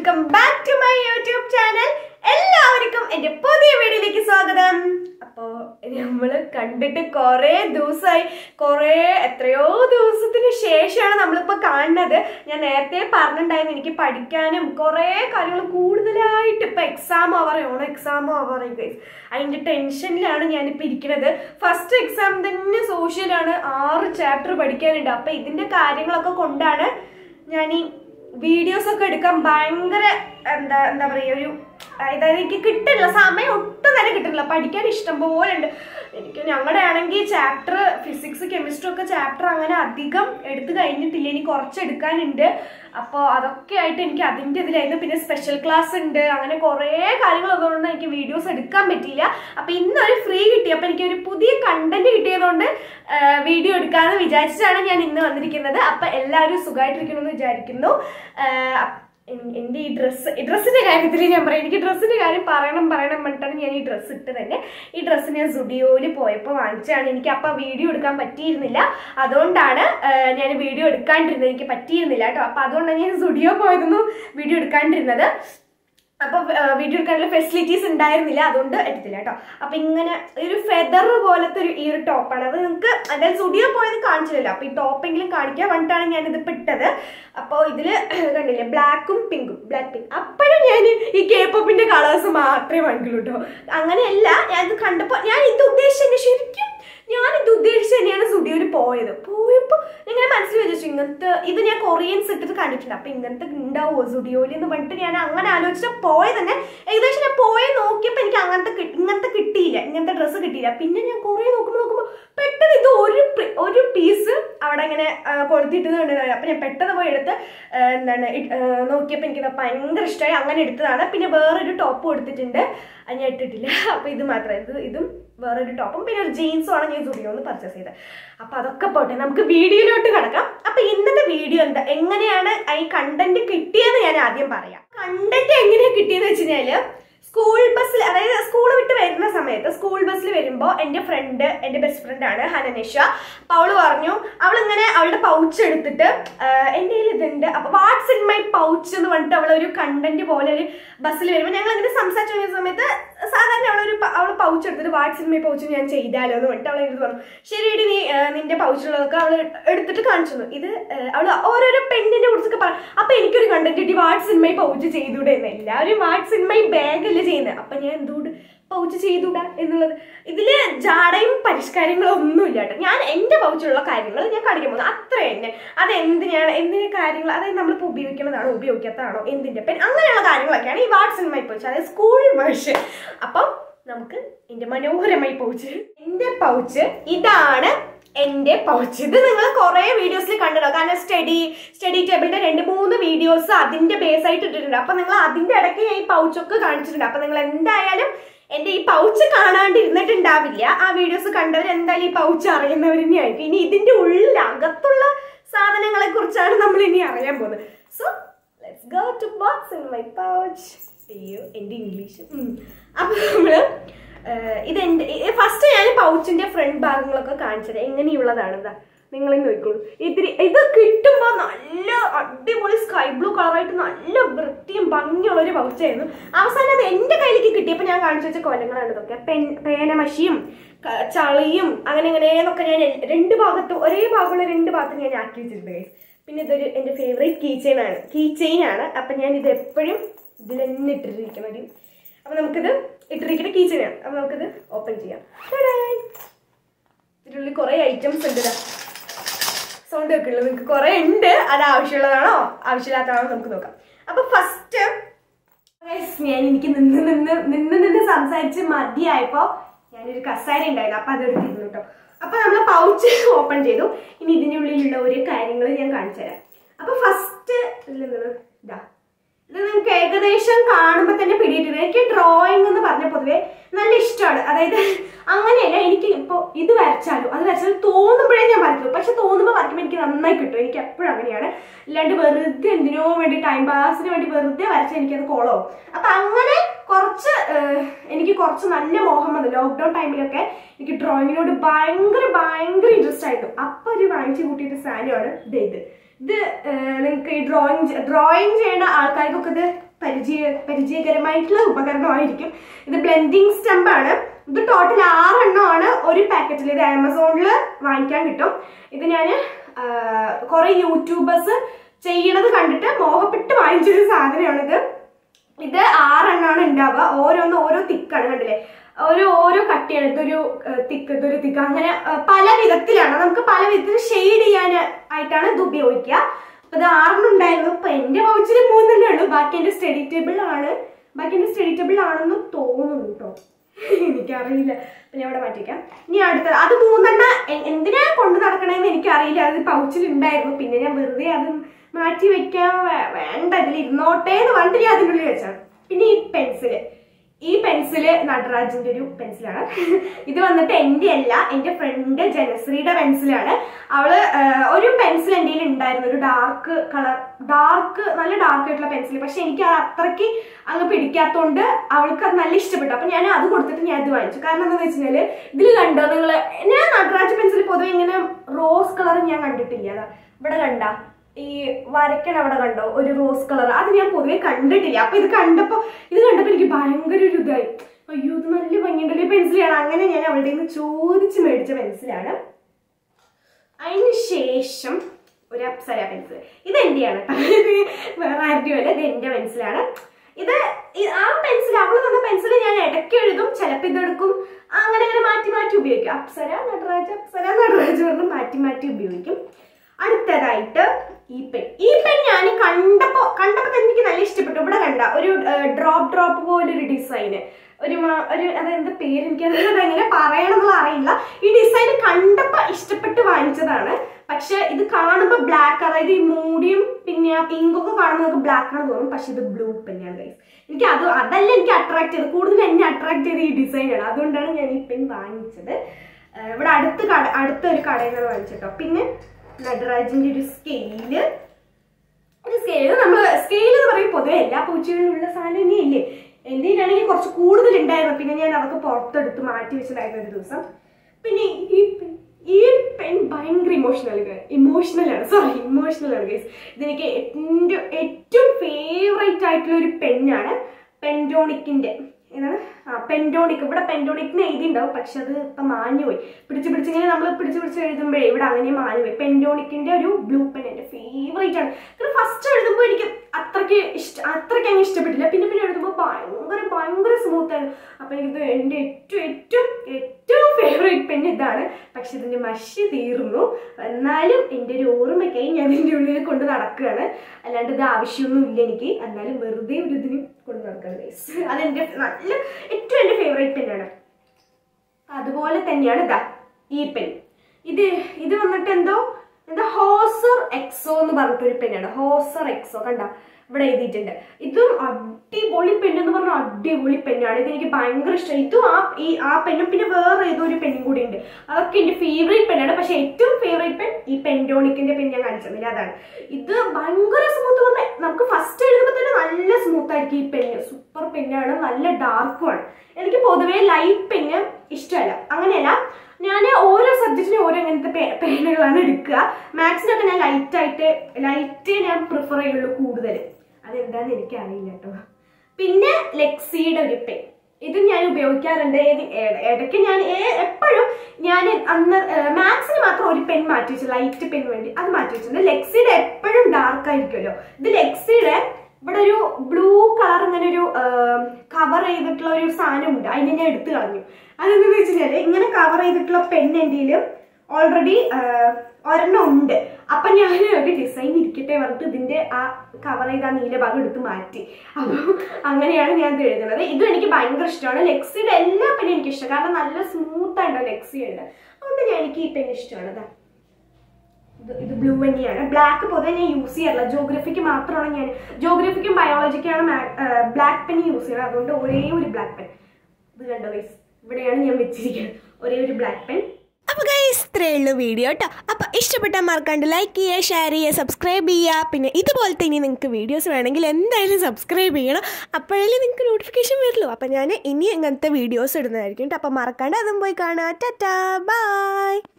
Welcome back to my YouTube channel എല്ലാവർക്കും എന്റെ പുതിയ വീഡിയോയിലേക്ക് സ്വാഗതം അപ്പോ നമ്മള് കണ്ടിട്ട് കുറേ ദിവസമായി കുറേ എത്രയോ ദിവസത്തിന് ശേഷമാണ് നമ്മളിപ്പോ കാണുന്നത് ഞാൻ നേരത്തെ പറഞ്ഞിട്ടുണ്ടായിരുന്നു എനിക്ക് പഠിക്കാനും കുറേ കാര്യങ്ങൾ കൂടുതലായിട്ട് ഇപ്പൊ exam over Onam exam over അതിന്റെ ടെൻഷനിലാണ് ഞാനിപ്പോ ഇരിക്കുന്നത് ഫസ്റ്റ് എക്സാം തന്നെ സോഷ്യലാണ് ആറ് ചാപ്റ്റർ പഠിക്കാനുണ്ട് അപ്പൊ ഇതിന്റെ കാര്യങ്ങളൊക്കെ കൊണ്ടാണ് ഞാൻ ഈ വീഡിയോസ് ഒക്കെ എടുക്കാൻ ഭയങ്കര എന്താ എന്താ പറയുക ഒരു അതായത് എനിക്ക് കിട്ടില്ല സമയം ഒട്ടും തന്നെ കിട്ടുന്നില്ല പഠിക്കാൻ ഇഷ്ടം പോലെ ഉണ്ട് എനിക്ക് ഞങ്ങളുടെ ആണെങ്കിൽ ചാപ്റ്റർ ഫിസിക്സ് കെമിസ്ട്രി ഒക്കെ ചാപ്റ്റർ അങ്ങനെ അധികം എടുത്തു കഴിഞ്ഞിട്ടില്ല ഇനി കുറച്ച് എടുക്കാനുണ്ട് അപ്പോൾ അതൊക്കെ ആയിട്ട് എനിക്ക് അതിൻ്റെ ഇതിലായിരുന്നു പിന്നെ സ്പെഷ്യൽ ക്ലാസ് ഉണ്ട് അങ്ങനെ കുറേ കാര്യങ്ങൾ ഉള്ളതുകൊണ്ട് എനിക്ക് വീഡിയോസ് എടുക്കാൻ പറ്റിയില്ല അപ്പോൾ ഇന്നൊരു ഫ്രീ കിട്ടി അപ്പോൾ എനിക്ക് ഒരു പുതിയ കണ്ടന്റ് കിട്ടിയതുകൊണ്ട് വീഡിയോ എടുക്കാമെന്ന് വിചാരിച്ചിട്ടാണ് ഞാൻ ഇന്ന് വന്നിരിക്കുന്നത് അപ്പോൾ എല്ലാവരും സുഖമായിട്ടിരിക്കണമെന്ന് വിചാരിക്കുന്നു ആഹ് എൻ- എൻ്റെ ഈ ഡ്രസ്സ് ഈ ഡ്രസ്സിന്റെ കാര്യത്തിൽ ഞാൻ പറയാം എനിക്ക് ഡ്രസ്സിന്റെ കാര്യം പറയണം പറയണം പറഞ്ഞിട്ടാണ് ഞാൻ ഈ ഡ്രസ്സ് ഇട്ട് തന്നെ ഈ ഡ്രസ്സ് ഞാൻ സുഡിയോയിൽ പോയപ്പോൾ വാങ്ങിച്ചതാണ് എനിക്ക് അപ്പം വീഡിയോ എടുക്കാൻ പറ്റിയിരുന്നില്ല അതുകൊണ്ടാണ് ആഹ് ഞാൻ വീഡിയോ എടുക്കാണ്ടിരുന്നത് എനിക്ക് പറ്റിയിരുന്നില്ല കേട്ടോ അപ്പം അതുകൊണ്ടാണ് ഞാൻ സുഡിയോ പോയതൊന്നും വീഡിയോ എടുക്കാണ്ടിരുന്നത് അപ്പൊ വീഡിയോ എടുക്കാനുള്ള ഫെസിലിറ്റീസ് ഉണ്ടായിരുന്നില്ല അതുകൊണ്ട് എടുത്തില്ല കേട്ടോ അപ്പൊ ഇങ്ങനെ ഒരു ഫെദർ പോലത്തെ ഒരു ഈ ഒരു ടോപ്പാണ് അത് നിങ്ങൾക്ക് അതായത് സ്റ്റുഡിയോ പോയത് കാണിച്ചില്ലല്ലോ അപ്പൊ ഈ ടോപ്പെങ്കിലും കാണിക്കാൻ വേണ്ടിയിട്ടാണ് ഞാൻ ഇത് ഇട്ടത് അപ്പോൾ ഇതില് കണ്ടില്ലേ ബ്ലാക്കും പിങ്കും ബ്ലാക്ക് പിങ്ക് അപ്പോഴും ഞാൻ ഈ കേപ്പോപ്പിന്റെ കളേഴ്സ് മാത്രമേ വാങ്ങിക്കുള്ളൂ കേട്ടോ അങ്ങനെയല്ല ഞാൻ ഇത് കണ്ടപ്പോൾ ഞാൻ ഇത് ഉദ്ദേശിച്ചത് ശരിക്കും ഞാൻ ഇത് ഉദ്ദേശിച്ച് തന്നെയാണ് സ്റ്റുഡിയോയിൽ പോയത് പോയപ്പോൾ ഇങ്ങനെ മനസ്സിൽ വിചാരിച്ചു ഇങ്ങനത്തെ ഇത് ഞാൻ കൊറിയൻസ് ഇട്ടിട്ട് കണ്ടിട്ടുണ്ട് അപ്പൊ ഇങ്ങനത്തെ ഉണ്ടാവുമോ സ്റ്റുഡിയോയിൽ എന്ന് പറഞ്ഞിട്ട് ഞാൻ അങ്ങനെ ആലോചിച്ച പോയ തന്നെ ഏകദേശം ഞാൻ പോയി നോക്കിയപ്പോൾ എനിക്ക് അങ്ങനത്തെ കി- ഇങ്ങനത്തെ കിട്ടിയില്ല ഇങ്ങനത്തെ ഡ്രസ്സ് കിട്ടിയില്ല പിന്നെ ഞാൻ കുറേ നോക്കുമ്പോൾ നോക്കുമ്പോൾ പെട്ടെന്ന് ഇത് ഒരു പി- ഒരു പീസ് അവിടെ ഇങ്ങനെ ആ, കൊളുത്തിയിട്ടത് കണ്ടതാണ് അപ്പൊ ഞാൻ പെട്ടെന്ന് പോയി എടുത്ത് ആ, എന്താണ് ഇ- ആ, നോക്കിയപ്പോൾ എനിക്ക് ഭയങ്കര ഇഷ്ടമായി അങ്ങനെ എടുത്തതാണ് പിന്നെ വേറൊരു ടോപ്പ് എടുത്തിട്ടുണ്ട് അത് ഞാൻ ഇട്ടിട്ടില്ല അപ്പൊ ഇത് മാത്രം ഇത് ഇതും വേറൊരു ടോപ്പും പിന്നെ ഒരു ജീൻസും ആണ് ഞാൻ സ്റ്റുഡിയോന്ന് പർച്ചേസ് ചെയ്തത് അപ്പൊ അതൊക്കെ പോട്ടെ നമുക്ക് വീഡിയോയിലോട്ട് കിടക്കാം അപ്പൊ ഇന്നത്തെ വീഡിയോ എന്താ എങ്ങനെയാണ് ഈ കണ്ടന്റ് കിട്ടിയെന്ന് ഞാൻ ആദ്യം പറയാം കണ്ടന്റ് എങ്ങനെയാ കിട്ടിയെന്ന് വെച്ച് കഴിഞ്ഞാല് സ്കൂൾ ബസ്സിൽ അതായത് സ്കൂൾ വിട്ട് വരുന്ന സമയത്ത് സ്കൂൾ ബസ്സിൽ വരുമ്പോൾ എൻ്റെ ഫ്രണ്ട് എൻ്റെ ബെസ്റ്റ് ഫ്രണ്ട് ആണ് ഹനനിഷ അപ്പൊ അവള് പറഞ്ഞു അവൾ ഇങ്ങനെ അവളുടെ പൗച്ച് എടുത്തിട്ട് ആഹ് എൻ്റെ കയ്യിൽ ഇതുണ്ട് അപ്പൊ വാട്സ് ഇൻ മൈ പൗച്ച് എന്ന് പറഞ്ഞിട്ട് അവൾ ഒരു കണ്ടന്റ് പോലെ ഒരു ബസ്സിൽ വരുമ്പോൾ ഞങ്ങൾ ഇങ്ങനെ സംസാരിച്ചു വരുന്ന സമയത്ത് സാധാരണ അവളൊരു പ- അവള് പൗച്ച് എടുത്തിട്ട് വാട്സ് ഇൻ മൈ പൗച്ച് ഞാൻ ചെയ്താലോ എന്ന് പറഞ്ഞിട്ട് അവൾ എടുത്ത് പറഞ്ഞു ശരിയടി നീ ആഹ് നിന്റെ പൗച്ചിലുള്ളതൊക്കെ അവൾ എടുത്തിട്ട് കാണിച്ചു തന്നു. ഇത് ആഹ് അവള് ഓരോരോ പെണ്ണിനെ കുറിച്ചൊക്കെ പറഞ്ഞു അപ്പൊ എനിക്കൊരു കണ്ടന്റ് കിട്ടി വാട്സ് ഇൻ മൈ പൗച്ച് ചെയ്തൂടെ എന്ന് എല്ലാവരും വാട്സ് ഇൻ മൈ ബാഗ് അല്ലേ ചെയ്യുന്നത് അപ്പൊ ഞാൻ എന്തുകൊണ്ട് പൗച്ച് ചെയ്തൂടാ എന്നുള്ളത് ഇതില് ജാടയും പരിഷ്കാരങ്ങളും ഒന്നുമില്ല കേട്ടോ ഞാൻ എന്റെ പൗച്ചിലുള്ള കാര്യങ്ങൾ ഞാൻ കാണിക്കാൻ പോകുന്നത് അത്ര തന്നെ അത് എന്തിനാണ് എന്തിന്റെ കാര്യങ്ങൾ അതായത് നമ്മളിപ്പോൾ ഉപയോഗിക്കുന്നതാണോ ഉപയോഗിക്കാത്തതാണോ എന്തിന്റെ പെൻ അങ്ങനെയുള്ള കാര്യങ്ങളൊക്കെയാണ് ഈ വാട്സ് ഇൻ മൈ പൗച്ച് അതായത് സ്കൂൾ വേർഷൻ അപ്പം നമുക്ക് എന്റെ മനോഹരമായി പൗച്ച് എന്റെ പൗച്ച് ഇതാണ് എന്റെ പൗച്ച് ഇത് നിങ്ങൾ കുറെ വീഡിയോസിൽ കണ്ടിട്ടുണ്ടോ കാരണം സ്റ്റഡി സ്റ്റഡി ടേബിളിന്റെ രണ്ട് മൂന്ന് വീഡിയോസ് അതിന്റെ ബേസ് ആയിട്ട് ഇട്ടിട്ടുണ്ട് അപ്പൊ നിങ്ങൾ അതിന്റെ ഇടയ്ക്ക് ഞാൻ ഈ പൗച്ചൊക്കെ കാണിച്ചിട്ടുണ്ട് അപ്പൊ നിങ്ങൾ എന്തായാലും എന്റെ ഈ പൗച്ച് കാണാണ്ട് ഇരുന്നിട്ടുണ്ടാവില്ല ആ വീഡിയോസ് കണ്ടവർ എന്തായാലും ഈ പൗച്ച് അറിയുന്നവർ തന്നെയായിരിക്കും ഇനി ഇതിന്റെ ഉള്ളിൽ അകത്തുള്ള സാധനങ്ങളെ കുറിച്ചാണ് നമ്മൾ ഇനി അറിയാൻ പോകുന്നത് so let's go to box in my pouch അയ്യോ എന്റെ ഇംഗ്ലീഷ് അപ്പൊ നമ്മള് ഏഹ് ഇത് എൻ്റെ ഫസ്റ്റ് ഞാൻ പൗച്ചിന്റെ ഫ്രണ്ട് ഭാഗങ്ങളൊക്കെ കാണിച്ചത് എങ്ങനെയുള്ളതാണ് എന്താ നിങ്ങൾ നോക്കിക്കോളൂ ഇതിരി ഇത് കിട്ടുമ്പോൾ നല്ല അടിപൊളി സ്കൈ ബ്ലൂ കളറായിട്ട് നല്ല വൃത്തിയും ഭംഗിയുള്ള ഒരു പൗച്ചായിരുന്നു അവസാനം അത് എൻ്റെ കയ്യിലേക്ക് കിട്ടിയപ്പോൾ ഞാൻ കാണിച്ചു വെച്ച കൊലങ്ങളാണ് ഇതൊക്കെ പെൻ പേനമഷിയും ക- ചളിയും അങ്ങനെ ഇങ്ങനെയെന്നൊക്കെ ഞാൻ എൽ- രണ്ട് ഭാഗത്തും ഒരേ ഭാഗമുള്ള രണ്ട് ഭാഗത്തും ഞാൻ ആക്കി വെച്ചിട്ടുണ്ട് guys. പിന്നെ ഇതൊരു എൻ്റെ ഫേവറേറ്റ് കീ ചെയിൻ ആണ് കീ ചെയിൻ ആണ് അപ്പം ഞാൻ ഇത് എപ്പോഴും ഇതിൽ തന്നെ ഇട്ടിരിക്കണം ഒരു അപ്പൊ നമുക്കിത് ഇട്ടിരിക്കുന്ന കീ ചെയിൻ ആണ് അപ്പൊ നമുക്കിത് ഓപ്പൺ ചെയ്യാം Ta-da! ഇതിനുള്ളിൽ കുറെ ഐറ്റംസ് ഉണ്ട് സൗണ്ട് വെക്കുള്ളൂ നിങ്ങൾക്ക് കുറെ ഉണ്ട് അത് ആവശ്യമുള്ളതാണോ ആവശ്യമില്ലാത്തതാണോ നമുക്ക് നോക്കാം അപ്പൊ ഫസ്റ്റ് ഞാൻ എനിക്ക് നിന്ന് നിന്ന് നിന്ന് നിന്ന് സംസാരിച്ച് മതിയായപ്പോ ഞാനൊരു കസേര ഉണ്ടായിരുന്നു അപ്പൊ അത് എടുത്തിരുന്നു കേട്ടോ അപ്പൊ നമ്മൾ പൗച്ച് ഓപ്പൺ ചെയ്തു ഇനി ഇതിന്റെ ഉള്ളിലുള്ള ഓരോ കാര്യങ്ങൾ ഞാൻ കാണിച്ചു തരാം അപ്പൊ ഫസ്റ്റ് ഇതാ ഇത് നിങ്ങൾക്ക് ഏകദേശം കാണുമ്പോൾ തന്നെ പിടിയിട്ടുണ്ട് എനിക്ക് ഡ്രോയിങ് എന്ന് പറഞ്ഞ പൊതുവെ നല്ല ഇഷ്ടമാണ് അതായത് അങ്ങനെയല്ല എനിക്ക് ഇപ്പോൾ ഇത് വരച്ചാലും അത് വരച്ചാലും തോന്നുമ്പോഴേ ഞാൻ വരയ്ക്കും പക്ഷെ തോന്നുമ്പോൾ വരയ്ക്കുമ്പോൾ എനിക്ക് നന്നായി കിട്ടും എനിക്ക് എപ്പോഴും അങ്ങനെയാണ് അല്ലാണ്ട് വെറുതെ എന്തിനോ വേണ്ടി ടൈം പാസിന് വേണ്ടി വെറുതെ വരച്ചാൽ എനിക്കത് കോളാവും അപ്പൊ അങ്ങനെ കുറച്ച് ഏഹ്, എനിക്ക് കുറച്ച് നല്ല മോഹം വന്നു ലോക്ക്ഡൌൺ ടൈമിലൊക്കെ എനിക്ക് ഡ്രോയിങ്ങിനോട് ഭയങ്കര ഭയങ്കര ഇൻട്രസ്റ്റ് ആയിരുന്നു അപ്പൊ ഒരു വാങ്ങിച്ചു കൂട്ടിയിട്ട് സാധനമാണ് ദേ ഇത് ഇത് നിങ്ങൾക്ക് ഈ ഡ്രോയിങ് ഡ്രോയിങ് ചെയ്യുന്ന ആൾക്കാർക്കൊക്കെ ഇത് പരിചയ പരിചയകരമായിട്ടുള്ള ഉപകരണമായിരിക്കും ഇത് ബ്ലെൻഡിങ് സ്റ്റംപ് ആണ് ഇത് ടോട്ടൽ ആറെണ്ണമാണ് ഒരു പാക്കറ്റിൽ ഇത് ആമസോണിൽ വാങ്ങിക്കാൻ കിട്ടും ഇത് ഞാൻ കുറെ യൂട്യൂബേഴ്സ് ചെയ്യണത് കണ്ടിട്ട് മോഹപ്പെട്ട് വാങ്ങിച്ചൊരു സാധനമാണിത് ഇത് ആറെണ്ണമാണ് ഉണ്ടാവുക ഓരോന്ന് ഓരോ തിക്കാണ് കണ്ടില്ലേ ഓരോ ഓരോ കട്ടിയാണ് ഇതൊരു തിക്ക് ഇതൊരു തിക്ക് അങ്ങനെ ആ, പല വിധത്തിലാണ് നമുക്ക് പല വിധത്തിൽ ഷെയ്ഡ് ചെയ്യാൻ ആയിട്ടാണ് ഇത് ഉപയോഗിക്കുക അപ്പൊ ഇത് ആറെണ്ണം ഉണ്ടായിരുന്നു ഇപ്പൊ എന്റെ പൗച്ചിൽ മൂന്നെണ്ണേ ഉള്ളൂ ബാക്കി എന്റെ സ്റ്റഡി ടേബിൾ ആണ് ബാക്കി എന്റെ സ്റ്റഡി ടേബിൾ ആണെന്ന് തോന്നുന്നു കേട്ടോ എനിക്കറിയില്ല അപ്പൊ ഞാൻ ഇവിടെ മാറ്റിക്കാം ഇനി അടുത്തത് അത് മൂന്നെണ്ണ എ- എന്തിനാ കൊണ്ട് നടക്കണേന്ന് എനിക്കറിയില്ല അത് പൗച്ചിൽ ഉണ്ടായിരുന്നു പിന്നെ ഞാൻ വെറുതെ അത് മാറ്റി വെക്കാൻ വേ- വേണ്ട ഇതിൽ ഇരുന്നോട്ടേ എന്ന് പറഞ്ഞിട്ട് ഞാൻ അതിൻ്റെ ഉള്ളിൽ വെച്ചാണ് പിന്നെ ഈ പെൻസില് ഈ പെൻസില് നടരാജിന്റെ ഒരു പെൻസിലാണ് ഇത് വന്നിട്ട് എന്റെ അല്ല എന്റെ ഫ്രണ്ട് ജനശ്രീയുടെ പെൻസിലാണ് അവള് ആ, ഒരു പെൻസിൽ എൻ്റെ കയ്യിൽ ഉണ്ടായിരുന്നു ഒരു ഡാർക്ക് കളർ ഡാർക്ക് നല്ല ഡാർക്ക് ആയിട്ടുള്ള പെൻസിൽ പക്ഷെ എനിക്ക് അത് അത്രയ്ക്ക് അങ്ങ് പിടിക്കാത്തോണ്ട് അവൾക്ക് അത് നല്ല ഇഷ്ടപ്പെട്ടു അപ്പൊ ഞാൻ അത് കൊടുത്തിട്ട് ഞാൻ ഇത് വാങ്ങിച്ചു കാരണം എന്താണെന്ന് വെച്ചാല് ഇതിൽ കണ്ടോ നിങ്ങള് ഞാൻ നടരാജ് പെൻസിൽ പൊതുവെ ഇങ്ങനെ റോസ് കളർ ഞാൻ കണ്ടിട്ടില്ല അതാ ഇവിടെ കണ്ട ഈ വരയ്ക്കണ അവിടെ കണ്ടോ ഒരു റോസ് കളർ അത് ഞാൻ പൊതുവെ കണ്ടിട്ടില്ല അപ്പൊ ഇത് കണ്ടപ്പോ ഇത് കണ്ടപ്പോ എനിക്ക് ഭയങ്കര ഒരു ഇതായി അയ്യോ ഇത് നല്ല ഭംഗിയുണ്ടല്ലോ പെൻസിലാണ് അങ്ങനെ ഞാൻ അവളുടെ നിന്ന് ചോദിച്ച് മേടിച്ച പെൻസിലാണ് അതിന് ശേഷം ഒരു അപ്സര പെൻസിൽ ഇത് എന്റെയാണ് കേട്ടോ ഇത് വേറെ ആരുടെയും അല്ല ഇത് എന്റെ പെൻസിലാണ് ഇത് ഈ- ആ പെൻസിൽ അവള് തന്ന പെൻസിൽ ഞാൻ ഇടയ്ക്ക് എഴുതും ചിലപ്പോൾ ഇതെടുക്കും അങ്ങനെ അങ്ങനെ മാറ്റി മാറ്റി ഉപയോഗിക്കും അപ്സര നടരാജ അപ്സര നടരാജ പറഞ്ഞ് മാറ്റി മാറ്റി ഉപയോഗിക്കും അടുത്തതായിട്ട് ഈ പെൻ ഈ പെൻ ഞാൻ കണ്ടപ്പോ കണ്ടപ്പോ തന്നെ എനിക്ക് നല്ല ഇഷ്ടപ്പെട്ടു ഇവിടെ കണ്ട ഒരു ഡ്രോപ്പ് ഡ്രോപ്പ് പോലെ ഒരു ഡിസൈന് ഒരു മാ- ഒരു അതെന്ത് പേര് എനിക്ക് അത് എങ്ങനെ പറയണമെന്നുള്ള അറിയില്ല ഈ ഡിസൈൻ കണ്ടപ്പോ ഇഷ്ടപ്പെട്ട് വാങ്ങിച്ചതാണ് പക്ഷെ ഇത് കാണുമ്പോൾ ബ്ലാക്ക് അതായത് ഈ മൂടിയും പിന്നെ പിങ്കൊക്കെ കാണുമ്പോൾ നമുക്ക് ബ്ലാക്ക് ആണ് തോന്നും പക്ഷെ ഇത് ബ്ലൂ പെന്നാണ് ഗൈസ് എനിക്ക് അത് അതല്ല എനിക്ക് അട്രാക്ട് ചെയ്തത് കൂടുതൽ എന്നെ അട്രാക്ട് ചെയ്ത ഈ ഡിസൈനാണ് അതുകൊണ്ടാണ് ഞാൻ ഈ പെൻ വാങ്ങിച്ചത് ആ, ഇവിടെ അടുത്ത് കട അടുത്ത ഒരു കടയിൽ നിന്ന് വാങ്ങിച്ചിട്ടോ പിന്നെ നടരാജിന്റെ ഒരു സ്കെയില് ഒരു സ്കെയിൽ നമ്മൾ സ്കെയിൽ എന്ന് പറയും പൊതുവെ എല്ലാ പൂച്ചകളിലുള്ള സാധനം തന്നെയല്ലേ എൻ്റെ കയ്യിലാണെങ്കിൽ കുറച്ച് കൂടുതൽ ഉണ്ടായിരുന്നു പിന്നെ ഞാൻ അതൊക്കെ പുറത്തെടുത്ത് മാറ്റി വെച്ചിട്ടുണ്ടായിരുന്നു ഒരു ദിവസം പിന്നെ ഈ പെൻ ഈ പെൻ ഭയങ്കര ഇമോഷണൽ ഇമോഷണൽ ആണ് സോറി ഇമോഷണൽ ആണ് ഗൈസ് ഇതെനിക്ക് എൻ്റെ ഏറ്റവും ഫേവറേറ്റ് ആയിട്ടുള്ള ഒരു പെന്നാണ് പെൻറ്റോണിക്കിന്റെ ഏതാണ് ആ പെൻറ്റോണിക് ഇവിടെ പെൻറ്റോണിക്കിന് എഴുതിണ്ടാവും പക്ഷെ അത് ഇപ്പം മാഞ്ഞു പോയി പിടിച്ച് പിടിച്ച് ഇങ്ങനെ നമ്മൾ പിടിച്ച് പിടിച്ച് എഴുതുമ്പോഴേ ഇവിടെ അങ്ങനെ മാഞ്ഞു പോയി പെൻറ്റോണിക്കിന്റെ ഒരു ബ്ലൂ പെൻ എൻ്റെ ഫേവറേറ്റ് ആണ് കാരണം ഫസ്റ്റ് എഴുതുമ്പോൾ എനിക്ക് അത്രയ്ക്ക് ഇഷ്ട അത്രയ്ക്ക് അങ്ങ് ഇഷ്ടപ്പെട്ടില്ല പിന്നെ പിന്നെ എഴുതുമ്പോൾ ഭയങ്കര ഭയങ്കര സ്മൂത്ത് ആയിരുന്നു അപ്പം എനിക്കിത് എൻ്റെ ഏറ്റവും ഏറ്റവും ഏറ്റവും ഫേവറേറ്റ് പെൻ ഇതാണ് പക്ഷെ ഇതിൻ്റെ മഷി തീർന്നു എന്നാലും എൻ്റെ ഒരു ഓർമ്മയ്ക്കായി ഞാൻ ഇതിൻ്റെ ഉള്ളിൽ കൊണ്ട് നടക്കുകയാണ് അല്ലാണ്ട് ഇത് ആവശ്യമൊന്നും ഇല്ല എനിക്ക് എന്നാലും വെറുതെ ഒരു ഇതിന് കൊണ്ട് നടക്കുകയാണ് guys. അതെൻ്റെ നല്ല ഏറ്റവും എൻ്റെ ഫേവറേറ്റ് പെന്നാണ് അതുപോലെ തന്നെയാണ് ഇതാ ഈ പെൻ ഇത് ഇത് വന്നിട്ട് എന്തോ എന്താ ഹോസർ എക്സോ എന്ന് പറഞ്ഞിട്ടൊരു പെന്നാണ് ഹോസർ എക്സോ കണ്ട ഇവിടെ എഴുതിയിട്ടുണ്ട് ഇതും അടിപൊളി പെണ്ണ് എന്ന് പറഞ്ഞാൽ അടിപൊളി പെണ്ണാണ് ഇത് എനിക്ക് ഭയങ്കര ഇഷ്ടം ഇതും ആ ഈ ആ പെണ്ണും പിന്നെ വേറെ ഏതോ ഒരു പെണ്ണും കൂടി ഉണ്ട് അതൊക്കെ എൻ്റെ ഫേവറേറ്റ് പെണ്ണാണ് പക്ഷെ ഏറ്റവും ഫേവറേറ്റ് പെൻ ഈ പെൻഡോണിക്കിന്റെ പെൻ ഞാൻ കാണിച്ചിരുന്നില്ല അതാണ് ഇത് ഭയങ്കര സ്മൂത്ത് പറഞ്ഞാൽ നമുക്ക് ഫസ്റ്റ് എഴുതുമ്പോൾ തന്നെ നല്ല സ്മൂത്ത് ആയിരിക്കും ഈ പെണ്ണ് സൂപ്പർ പെന്നാണ് നല്ല ഡാർക്കുമാണ് എനിക്ക് പൊതുവേ ലൈറ്റ് പെന്ന് ഇഷ്ടമല്ല അങ്ങനെയല്ല ഞാൻ ഓരോ സബ്ജക്റ്റിനും ഓരോ ഇങ്ങനത്തെ പേ- പേനുകളാണ് എടുക്കുക മാത്സിനൊക്കെ ഞാൻ ലൈറ്റ് ആയിട്ട് ലൈറ്റ് ഞാൻ പ്രിഫർ ചെയ്യുള്ളൂ കൂടുതൽ അതെന്താന്ന് എനിക്ക് അറിയില്ല കേട്ടോ പിന്നെ ലെക്സിയുടെ ഒരു പെൻ ഇത് ഞാൻ ഉപയോഗിക്കാറുണ്ട് ഏത് എ- ഇടയ്ക്ക് ഞാൻ ഏ- എപ്പോഴും ഞാൻ അന്ന് മാത്സിന് മാത്രം ഒരു പെൻ മാറ്റി വെച്ചു ലൈറ്റ് പെൻ വേണ്ടി അത് മാറ്റി വെച്ചിട്ടുണ്ട് ലെക്സിയുടെ എപ്പോഴും ഡാർക്ക് ആയിരിക്കുമല്ലോ ഇത് ലെക്സിയുടെ ഇവിടെ ഒരു ബ്ലൂ കളർ ഇങ്ങനെ ഒരു കവർ ചെയ്തിട്ടുള്ള ഒരു സാധനം ഉണ്ട് അതിനെ ഞാൻ എടുത്തു കളഞ്ഞു അതെന്താന്ന് വെച്ച് കഴിഞ്ഞാല് ഇങ്ങനെ കവർ ചെയ്തിട്ടുള്ള പെൻ എൻ്റെ ഓൾറെഡി ഒരെണ്ണം ഉണ്ട് അപ്പൊ ഞാൻ ഒരു ഡിസൈൻ ഇരിക്കട്ടെ പറഞ്ഞിട്ട് ഇതിന്റെ ആ കവർ ചെയ്ത ആ നീല ഭാഗം എടുത്ത് മാറ്റി അപ്പം അങ്ങനെയാണ് ഞാൻ ഇത് എഴുതുന്നത് ഇതും എനിക്ക് ഭയങ്കര ഇഷ്ടമാണ് ലെക്സിയുടെ എല്ലാ പെന്നും എനിക്ക് ഇഷ്ടം കാരണം നല്ല സ്മൂത്ത് ആയിട്ടോ ലെക്സി ഉണ്ട് അതുകൊണ്ട് ഞാൻ എനിക്ക് ഈ പെൻ ഇഷ്ടമാണ് ഇതാ ഇത് ഇത് ബ്ലൂ തന്നെയാണ് ബ്ലാക്ക് പൊതുവെ ഞാൻ യൂസ് ചെയ്യാറില്ല ജോഗ്രഫിക്ക് മാത്രമാണ് ഞാൻ ജോഗ്രഫിക്കും ബയോളജിക്കാണ് ബ്ലാക്ക് പെൻ യൂസ് ചെയ്യുന്നത് അതുകൊണ്ട് ഒരേ ഒരു ബ്ലാക്ക് പെൻ ഇത് കണ്ടോ ഗൈസ് ഇവിടെയാണ് ഞാൻ വെച്ചിരിക്കുന്നത് ഒരേ ഒരു ബ്ലാക്ക് പെൻ അപ്പോൾ ഗൈസ് ഇത്രയേ ഉള്ളൂ വീഡിയോ കേട്ടോ അപ്പോൾ ഇഷ്ടപ്പെട്ടാൽ മറക്കാണ്ട് ലൈക്ക് ചെയ്യുക ഷെയർ ചെയ്യുക സബ്സ്ക്രൈബ് ചെയ്യുക പിന്നെ ഇതുപോലത്തെ ഇനി നിങ്ങൾക്ക് വീഡിയോസ് വേണമെങ്കിൽ എന്തായാലും സബ്സ്ക്രൈബ് ചെയ്യണം അപ്പോഴല്ലേ നിങ്ങൾക്ക് നോട്ടിഫിക്കേഷൻ വരുള്ളൂ അപ്പോൾ ഞാൻ ഇനി ഇങ്ങനത്തെ വീഡിയോസ് ഇടുന്നതായിരിക്കും കേട്ടോ അപ്പോൾ മറക്കാണ്ട് അതും പോയി കാണുക ടാറ്റാ ബൈ